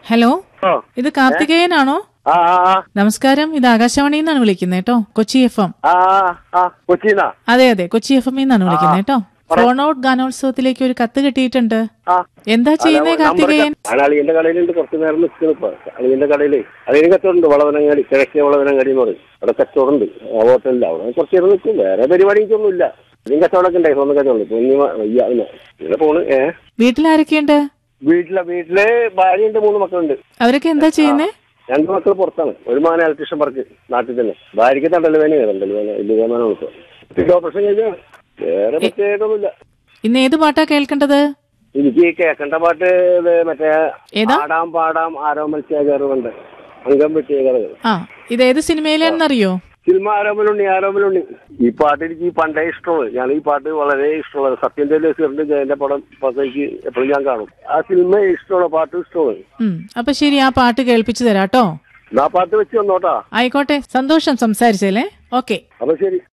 Hello ഓ ഇത് കാർത്തികേയനാണോ ആ ആ ആ, നമസ്കാരം ഇത് ആകാശവാണിയിൽ നിന്നാണ് വിളിക്കുന്നത് കേട്ടോ കൊച്ചി എഫ് എം ആ ആ കൊച്ചിന്നാ അതെ അതെ കൊച്ചി എഫ് എമ്മിൽ നിന്നാണ് വിളിക്കുന്നത് കേട്ടോ ഫോൺ ഔട്ട് ഗാനോത്സവത്തിലേക്ക് ഒരു കത്ത് കിട്ടിയിട്ടുണ്ട് ആ എന്താ ചെയ്യുന്നേ കാർത്തികേയൻ ഞാൻ അളിയന്റെ കടയിലുണ്ട് കുറച്ച് നേരം നിൽക്കുന്നു ഇപ്പൊ അളിയന്റെ കടയില് അതിന് കച്ചവടമുണ്ട് വളവനങ്ങാടി കിഴക്കേ വളവനങ്ങാടി എന്ന് പറയും അവിടെ കച്ചവടമുണ്ട് ആ ഹോട്ടലിൽ അവിടെ കുറച്ച് നേരം നിൽക്കും വേറെ പരിപാടി എനിക്കൊന്നുമില്ല ഇതിന് കച്ചവടമൊക്കെ ഉണ്ടായി സ്വന്തം കച്ചവടം ഇപ്പൊ ഇനി വ- വയ്യ പിന്നെ ഇങ്ങനെ പോണ് ഏ വീട്ടിലാരൊക്കെയുണ്ട് വീട്ടിലെ വീട്ടില് ഭാര്യയുണ്ട് മൂന്ന് മക്കളുണ്ട് അവരൊക്കെ എന്താ ചെയ്യുന്നേ രണ്ട് മക്കൾ പുറത്താണ് ഒരു മാന ഇലക്ട്രീഷ്യൻ വർക്ക് നാട്ടിൽ തന്നെ ഭാര്യയ്ക്ക് തണ്ടൽ വേന തണ്ടൽ വേന വലിയ വേന ഇപ്പൊ ഓപ്പറേഷൻ കഴിഞ്ഞാണ് വേറെ പ്രത്യേകമൊന്നുമില്ല ഇന്ന് ഏത് പാട്ടാ കേൾക്കേണ്ടത് എനിക്ക് കേൾക്കേണ്ട പാട്ട് ഇത് മറ്റേ ഏതാ? പാടാം പാടാം ആരോ മത്സ്യകാറുണ്ട് അംഗം വെട്ടിയകാറ് ആ ഇത് ഏത് സിനിമയിലാണെന്നറിയോ സിനിമ ആരോമലുണ്ണി ആരോമലുണ്ണി ഈ പാട്ട് എനിക്ക് ഈ പണ്ടേ ഇഷ്ടമുള്ളത് ഞാൻ ഈ പാട്ട് വളരെ ഇഷ്ടമുള്ളത് സത്യം ദേലേശ്വറിന്റെ ജയന്റെ പടം പാട്ട് എനിക്ക് എപ്പോഴും ഞാൻ കാണും ആ സിനിമ ഇഷ്ടമുള്ള പാട്ട് ഇഷ്ടമുള്ളത് ഉം അപ്പൊ ശരി ആ പാട്ട് കേൾപ്പിച്ചു തരാട്ടോ എന്നാ പാട്ട് വെച്ച് വന്നോട്ടാ ആയിക്കോട്ടെ സന്തോഷം സംസാരിച്ചല്ലേ ഓക്കെ അപ്പൊ ശരി